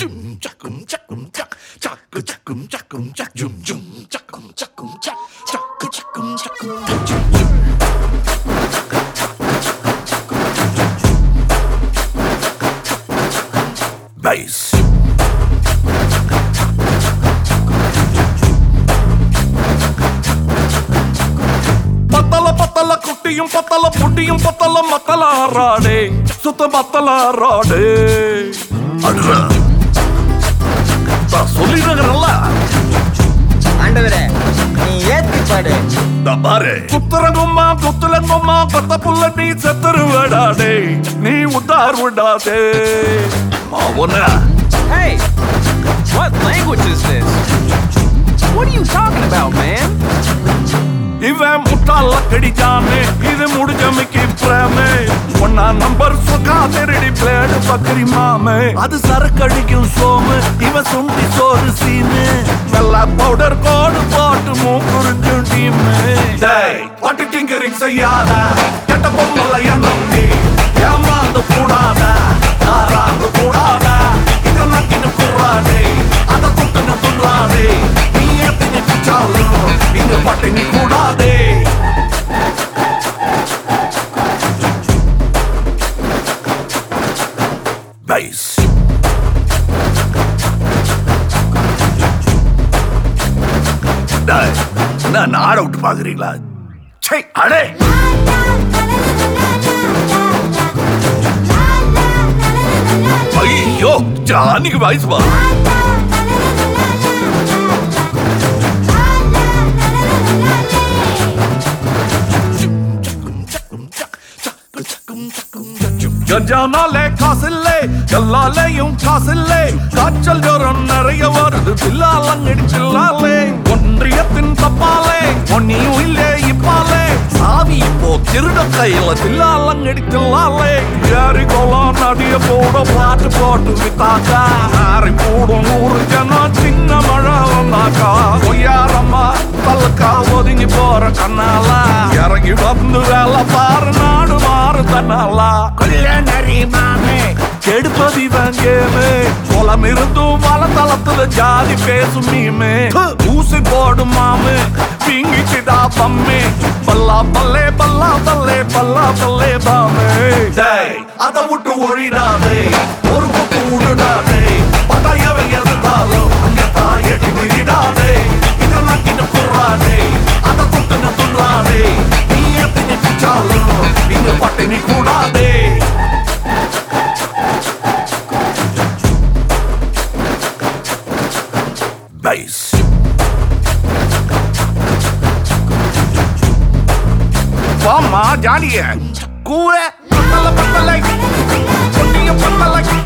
Jum jakum jakum jak. Jak jakum jakum jak. Jum jum jakum jakum jak. Jak jakum jakum jak. Jum jum. Bass. பத்தல பத்தல குட்டியும் பத்தல புட்டியும் பத்தல மத்தல ஆறாடே சுத்த மத்தல ஆறாடே அடுறா. நான் சொல்லிடுறேன்ல ஆண்டவரே நீ ஏத்தி பாடு இந்த பாரு குத்துறங்கும்மா குத்துலங்கும்மா பத்த புள்ள நீ செத்துருவடாடே நீ உத்தார் விடாதே மாவன Hey, what language is this? What are you talking about, man? இவன் முட்டாள கடிச்சானே இது முடிஞ்சமைக்கு பிரேமே ஒன்னா நம்பர் சொக்கா திருடி பிளேடு பக்கரி மாமே அது சரக்கடிக்கும் சோமு இவன் சுண்டி சோறு சீனு வெள்ள பவுடர் கோடு போட்டு மூக்குறிஞ்சும் டீமு டேய் பட்டு டிங்கரிங் செய்யாத கெட்ட பொம்மல எண்ணம் நீ ஏமாந்து கூடாத ஆறாந்து கூடாத இதை நக்கின்னு கூடாதே அதை துட்டுன்னு துள்ளாதே நீ எத்தனை குச்சாலும் இங்க பட்டினி கூடாதே Bass. டேய், என்ன நாட விட்டு பாக்குறீங்களா சே அடே ஐயோ ஜானிக்கு வாய்ஸ் பா கஞ்சானாலே காசில்லே எல்லாலேயும் காசில்லே காய்ச்சல் ஜோரம் நிறைய வருது பில்லாலங்கடி பில்லாலே ஒன்றியத்தின் தப்பாலே ஒன்னியும் இல்லே இப்பாலே சாவி இப்போ திருட கையில தில்லாலங்கடி தில்லாலே ஏறி கோலம் நடிய போட பாட்டு போட்டு வித்தாக்கா ஆறி போடும் நூறு ஜனம் சின்ன மழை வந்தாக்கா பொய்யாரம்மா பல்லுக்கா ஒதுங்கி போற கண்ணாலா இறங்கி வந்து வேலை பாரு நாடு மாறு தன்னாலா நரி மாமே கெடுப்பது இவன் கேமு குளம் இருந்தும் வளத்தளத்துல ஜாதி பேசும் மீமே ஊசி போடும் மாமு பிங்கிச்சுடா பம்மே பல்லா பல்லே பல்லா பல்லே பல்லா பல்லே பாமே டேய் அதை விட்டு ஒழிடாதே ஒரு பக்கம் விடுடாதே பட்டாயவை எதிர்த்தாலும் அங்க தாயடி விடாதே இதெல்லாம் கிட்ட குறாதே அதை குட்டுன்னு துள்ளாதே நீ எத்தனை பிச்சாலும் இங்க பட்டினி கூடாதே Bass. வாமா ஜாலிய கூற பத்தல பத்தலை பொன்னிய பத்தலை